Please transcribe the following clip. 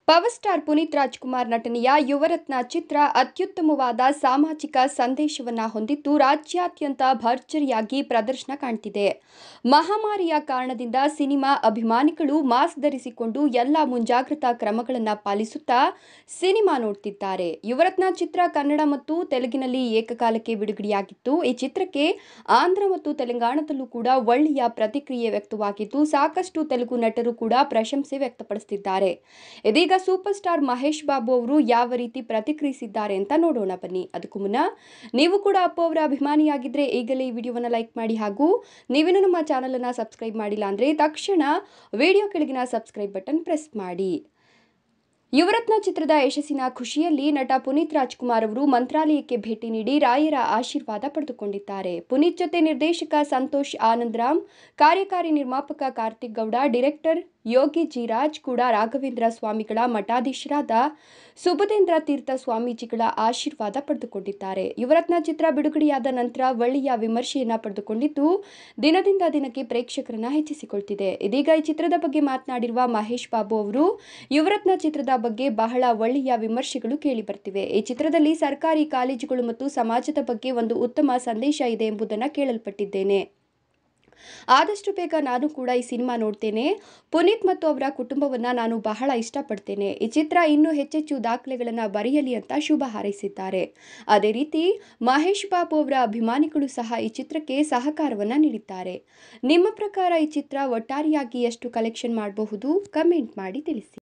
power star Puneeth Rajkumar ನಟನೆಯ ಯುವರತ್ನ ಚಿತ್ರ ಅತ್ಯುತ್ತಮವಾದ ಸಾಮಾಜಿಕ ಸಂದೇಶವನ್ನ ಹೊಂದಿದ್ದು ರಾಜ್ಯಾದ್ಯಂತ ಭರ್ಜರಿಯಾಗಿ ಪ್ರದರ್ಶನ ಕಾಣ್ತಿದೆ ಮಹಾಮಾರಿಯ ಕಾರಣದಿಂದ ಸಿನಿಮಾ ಅಭಿಮಾನಿಗಳು ಮಾಸ್ಕ್ ಧರಿಸಿಕೊಂಡು ಎಲ್ಲ ಮುಂಜಾಗ್ರತಾ ಕ್ರಮಗಳನ್ನು ಪಾಲಿಸುತ್ತಾ ಸಿನಿಮಾ ನೋಡ್ತಿದ್ದಾರೆ ಯುವರತ್ನ ಚಿತ್ರ ಕನ್ನಡ ಮತ್ತು ತೆಲುಗಿನಲ್ಲಿ ಏಕಕಾಲಕ್ಕೆ ಬಿಡುಗಡೆಯಾಗಿತ್ತು ಈ ಚಿತ್ರಕ್ಕೆ ಆಂಧ್ರ ಮತ್ತು ತೆಲಂಗಾಣದಲ್ಲೂ ಕೂಡ ಒಳ್ಳೆಯ ಪ್ರತಿಕ್ರಿಯೆ ವ್ಯಕ್ತವಾಗಿದ್ದು ಸಾಕಷ್ಟು ತೆಲುಗು ನಟರು ಕೂಡ ಪ್ರಶಂಸೆ ವ್ಯಕ್ತಪಡಿಸುತ್ತಿದ್ದಾರೆ ಇದೀಗ ಸೂಪರ್ ಸ್ಟಾರ್ ಮಹೇಶ್ ಬಾಬು ಅವರು ಯಾವ ರೀತಿ ಪ್ರತಿಕ್ರಿಯಿಸಿದ್ದಾರೆ ಅಂತ ನೋಡೋಣ ಬನ್ನಿ ಅದಕ್ಕೂ ಮುನ್ನ ನೀವು ಕೂಡ ಅಪ್ಪು ಅವರ ಅಭಿಮಾನಿಯಾಗಿದ್ದರೆ ಈಗಲೇ ಈ ವಿಡಿಯೋವನ್ನು ಲೈಕ್ ಮಾಡಿ ಹಾಗೂ ನೀವೇನು ನಮ್ಮ ಚಾನಲನ್ನು ಸಬ್ಸ್ಕ್ರೈಬ್ ಮಾಡಿಲ್ಲ ಅಂದರೆ ತಕ್ಷಣ ವಿಡಿಯೋ ಕೆಳಗಿನ ಸಬ್ಸ್ಕ್ರೈಬ್ ಬಟನ್ ಪ್ರೆಸ್ ಮಾಡಿ ಯುವರತ್ನ ಚಿತ್ರದ ಯಶಸ್ಸಿನ ಖುಷಿಯಲ್ಲಿ ನಟ ಪುನೀತ್ ರಾಜ್ಕುಮಾರ್ ಅವರು ಮಂತ್ರಾಲಯಕ್ಕೆ ಭೇಟಿ ನೀಡಿ ರಾಯರ ಆಶೀರ್ವಾದ ಪಡೆದುಕೊಂಡಿದ್ದಾರೆ ಪುನೀತ್ ಜೊತೆ ನಿರ್ದೇಶಕ ಸಂತೋಷ್ ಆನಂದರಾಮ್ ಕಾರ್ಯಕಾರಿ ನಿರ್ಮಾಪಕ ಕಾರ್ತಿಕ್ ಗೌಡ ಡೈರೆಕ್ಟರ್ ಯೋಗಿ ಜಿರಾಜ್ ಕೂಡ ರಾಘವೇಂದ್ರ ಸ್ವಾಮಿಗಳ ಮಠಾಧೀಶರಾದ ಸುಬುಧೇಂದ್ರ ತೀರ್ಥ ಸ್ವಾಮೀಜಿಗಳ ಆಶೀರ್ವಾದ ಪಡೆದುಕೊಂಡಿದ್ದಾರೆ ಯುವರತ್ನ ಚಿತ್ರ ಬಿಡುಗಡೆಯಾದ ನಂತರ ಒಳ್ಳೆಯ ವಿಮರ್ಶೆಯನ್ನ ಪಡೆದುಕೊಂಡಿದ್ದು ದಿನದಿಂದ ದಿನಕ್ಕೆ ಪ್ರೇಕ್ಷಕರನ್ನ ಹೆಚ್ಚಿಸಿಕೊಳ್ತಿದೆ ಇದೀಗ ಈ ಚಿತ್ರದ ಬಗ್ಗೆ ಮಾತನಾಡಿರುವ ಮಹೇಶ್ ಬಾಬು ಅವರು ಯುವರತ್ನ ಚಿತ್ರದ ಬಗ್ಗೆ ಬಹಳ ಒಳ್ಳೆಯ ವಿಮರ್ಶೆಗಳು ಕೇಳಿ ಬರ್ತಿವೆ ಈ ಚಿತ್ರದಲ್ಲಿ ಸರ್ಕಾರಿ ಕಾಲೇಜುಗಳು ಮತ್ತು ಸಮಾಜದ ಬಗ್ಗೆ ಒಂದು ಉತ್ತಮ ಸಂದೇಶ ಇದೆ ಎಂಬುದನ್ನು ಕೇಳಲ್ಪಟ್ಟಿದ್ದೇನೆ ಆದಷ್ಟು ಬೇಗ ನಾನು ಕೂಡ ಈ ಸಿನಿಮಾ ನೋಡ್ತೇನೆ ಪುನೀತ್ ಮತ್ತು ಅವರ ಕುಟುಂಬವನ್ನು ನಾನು ಬಹಳ ಇಷ್ಟಪಡ್ತೇನೆ ಈ ಚಿತ್ರ ಇನ್ನೂ ಹೆಚ್ಚೆಚ್ಚು ದಾಖಲೆಗಳನ್ನು ಬರೆಯಲಿ ಅಂತ ಶುಭ ಹಾರೈಸಿದ್ದಾರೆ ಅದೇ ರೀತಿ ಮಹೇಶ್ ಬಾಬು ಅವರ ಅಭಿಮಾನಿಗಳು ಸಹ ಈ ಚಿತ್ರಕ್ಕೆ ಸಹಕಾರವನ್ನು ನೀಡಿದ್ದಾರೆ ನಿಮ್ಮ ಪ್ರಕಾರ ಈ ಚಿತ್ರ ಒಟ್ಟಾರೆಯಾಗಿ ಎಷ್ಟು ಕಲೆಕ್ಷನ್ ಮಾಡಬಹುದು ಕಮೆಂಟ್ ಮಾಡಿ ತಿಳಿಸಿ